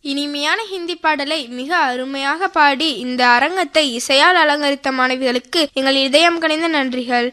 இனிமையான ஹிந்தி பாடலை மிக அருமையாக பாடி இந்த அரங்கத்தை இசையால் அலங்கரித்த மாணவிகளுக்கு எங்கள் இதயம் கனிந்த நன்றிகள்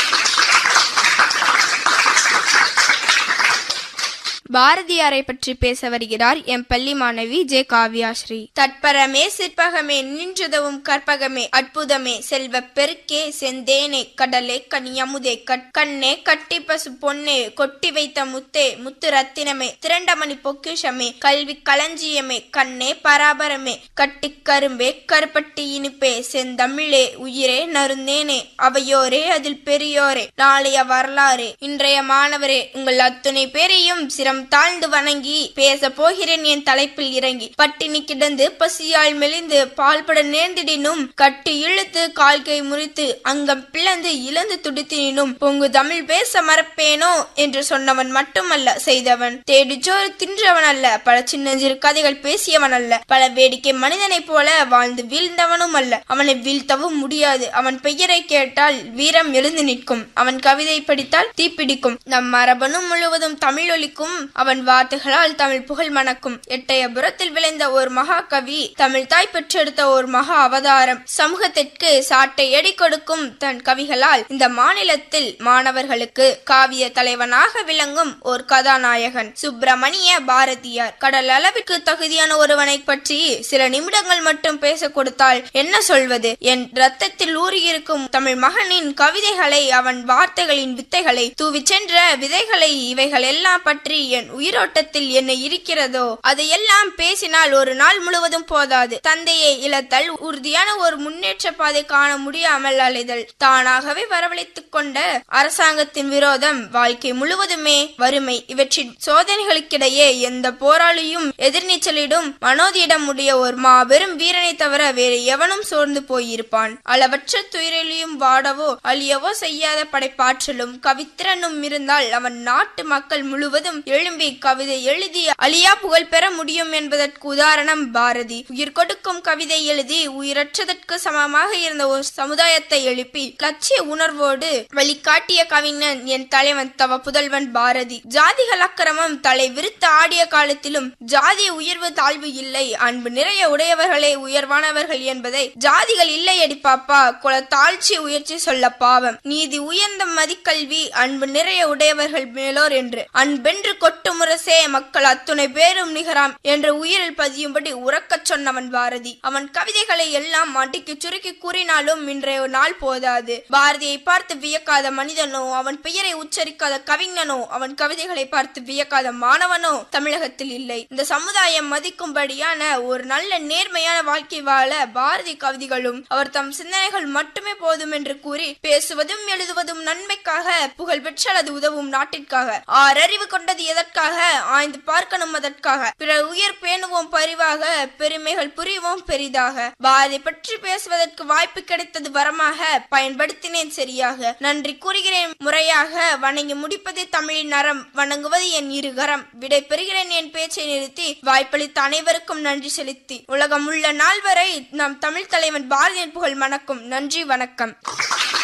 பாரதியாரை பற்றி பேச வருகிறார் என் பள்ளி மாணவி ஜே காவ்யாஸ்ரீ தட்பரமே சிற்பகமே நின்றுதவும் கற்பகமே அற்புதமே செல்வ பெருக்கே செந்தேனே கடலே கனியமுதே கண்ணே கட்டி பசு பொன்னே கொட்டி வைத்த முத்தே முத்து ரத்தினமே திரண்டமணி பொக்கிஷமே கல்வி களஞ்சியமே கண்ணே பராபரமே கட்டி கரும்பே கருப்பட்டி இனிப்பே செந்தமிழே உயிரே நருந்தேனே அவையோரே அதில் பெரியோரே நாளைய வரலாறு இன்றைய மாணவரே உங்கள் அத்துணை பேரையும் சிரம் தாழ்ந்து வணங்கி பேச போகிறேன் என் தலைப்பில் இறங்கி பட்டினி கிடந்து பசியால் மெலிந்து பால்பட நேர்ந்திடினும் கட்டி இழுத்து கால்கை முறித்து அங்கம் பிளந்து இழந்து துடித்தினும் பொங்கு தமிழ் பேச மறப்பேனோ என்று சொன்னவன் மட்டுமல்ல செய்தவன் தேடிச்சோறு தின்றவன் அல்ல பல சின்னஞ்சிறு கதைகள் பேசியவன் அல்ல பல வேடிக்கை மனிதனைப் போல வாழ்ந்து வீழ்ந்தவனும் அல்ல அவனை வீழ்த்தவும் முடியாது அவன் பெயரை கேட்டால் வீரம் எழுந்து நிற்கும் அவன் கவிதை படித்தால் தீப்பிடிக்கும் நம் மரபணு முழுவதும் தமிழ் ஒலிக்கும் அவன் வார்த்தைகளால் தமிழ் புகழ் மணக்கும் எட்டயபுரத்தில் விளைந்த ஒரு மகா கவி தமிழ் தாய் பெற்றெடுத்த ஒரு மகா அவதாரம் சமூகத்திற்கு சாட்டை எடி கொடுக்கும் தன் கவிகளால் இந்த மாநிலத்தில் மாணவர்களுக்கு காவிய தலைவனாக விளங்கும் ஒரு கதாநாயகன் சுப்பிரமணிய பாரதியார் கடல் அளவிற்கு தகுதியான ஒருவனை பற்றி சில நிமிடங்கள் மட்டும் பேச கொடுத்தால் என்ன சொல்வது என் ரத்தத்தில் ஊறியிருக்கும் தமிழ் மகனின் கவிதைகளை அவன் வார்த்தைகளின் வித்தைகளை தூவி சென்ற விதைகளை இவைகள் எல்லாம் பற்றி என் உயிரோட்டத்தில் என்ன இருக்கிறதோ அதையெல்லாம் பேசினால் ஒரு நாள் முழுவதும் போதாது தந்தையை இழத்தல் உறுதியான ஒரு முன்னேற்ற பாதை காண முடியாமல் அலைதல் தானாகவே வரவழைத்துக் கொண்ட அரசாங்கத்தின் விரோதம் வாழ்க்கை முழுவதுமே வறுமை இவற்றின் சோதனைகளுக்கிடையே எந்த போராளியும் எதிர்நீச்சலிடும் மனோதியிடம் உடைய ஒரு மாபெரும் வீரனை தவிர வேறு எவனும் சோர்ந்து போயிருப்பான் அளவற்ற துயரிலையும் வாடவோ அழியவோ செய்யாத படைப்பாற்றலும் கவித்திறனும் இருந்தால் அவன் நாட்டு மக்கள் முழுவதும் எழும்பி கவிதை எழுதி அழியா புகழ் பெற முடியும் என்பதற்கு உதாரணம் பாரதி உயிர் கொடுக்கும் கவிதை எழுதி உயிரற்றதற்கு சமமாக இருந்த ஒரு சமுதாயத்தை எழுப்பி லட்சிய உணர்வோடு வழிகாட்டிய கவிஞன் என் தலைவன் தவ புதல்வன் பாரதி ஜாதிகள் அக்கிரமம் தலை விரித்து ஆடிய காலத்திலும் ஜாதி உயர்வு தாழ்வு இல்லை அன்பு நிறைய உடையவர்களே உயர்வானவர்கள் என்பதை ஜாதிகள் இல்லை அடி பாப்பா குல தாழ்ச்சி உயர்ச்சி சொல்ல பாவம் நீதி உயர்ந்த மதிக்கல்வி அன்பு நிறைய உடையவர்கள் மேலோர் என்று அன்பென்று கொட்டு முரசே மக்கள் அத்துணை பேரும் நிகராம் என்ற உயிரில் பதியும்படி உறக்கச் சொன்னவன் பாரதி அவன் கவிதைகளை எல்லாம் அடிக்கு சுருக்கி கூறினாலும் இன்றைய நாள் போதாது பாரதியை பார்த்து வியக்காத மனிதனோ அவன் பெயரை உச்சரிக்காத கவிஞனோ அவன் கவிதைகளை பார்த்து வியக்காத மாணவனோ தமிழகத்தில் இல்லை இந்த சமுதாயம் மதிக்கும்படியான ஒரு நல்ல நேர்மையான வாழ்க்கை வாழ பாரதி கவிதைகளும் அவர் தம் சிந்தனைகள் மட்டுமே போதும் என்று கூறி பேசுவதும் எழுதுவதும் நன்மைக்காக புகழ் பெற்றால் அது உதவும் நாட்டிற்காக ஆறறிவு கொண்டது எதற்காக ஆய்ந்து பார்க்கணும் அதற்காக பிறர் உயிர் பேணுவோம் பரிவாக பெருமைகள் புரிவோம் பெரிதாக பாரதி பற்றி பேசுவதற்கு வாய்ப்பு கிடைத்தது வரமாக பயன்படுத்தினேன் சரியாக நன்றி கூறுகிறேன் முறையாக வணங்கி முடிப்பது தமிழின் அறம் வணங்குவது என் இருகரம் விடை பெறுகிறேன் என் பேச்சை நிறுத்தி வாய்ப்பளித்த அனைவருக்கும் நன்றி செலுத்தி உலகம் உள்ள நாள் வரை நம் தமிழ் தலைவன் பாரதியின் புகழ் மணக்கும் நன்றி வணக்கம்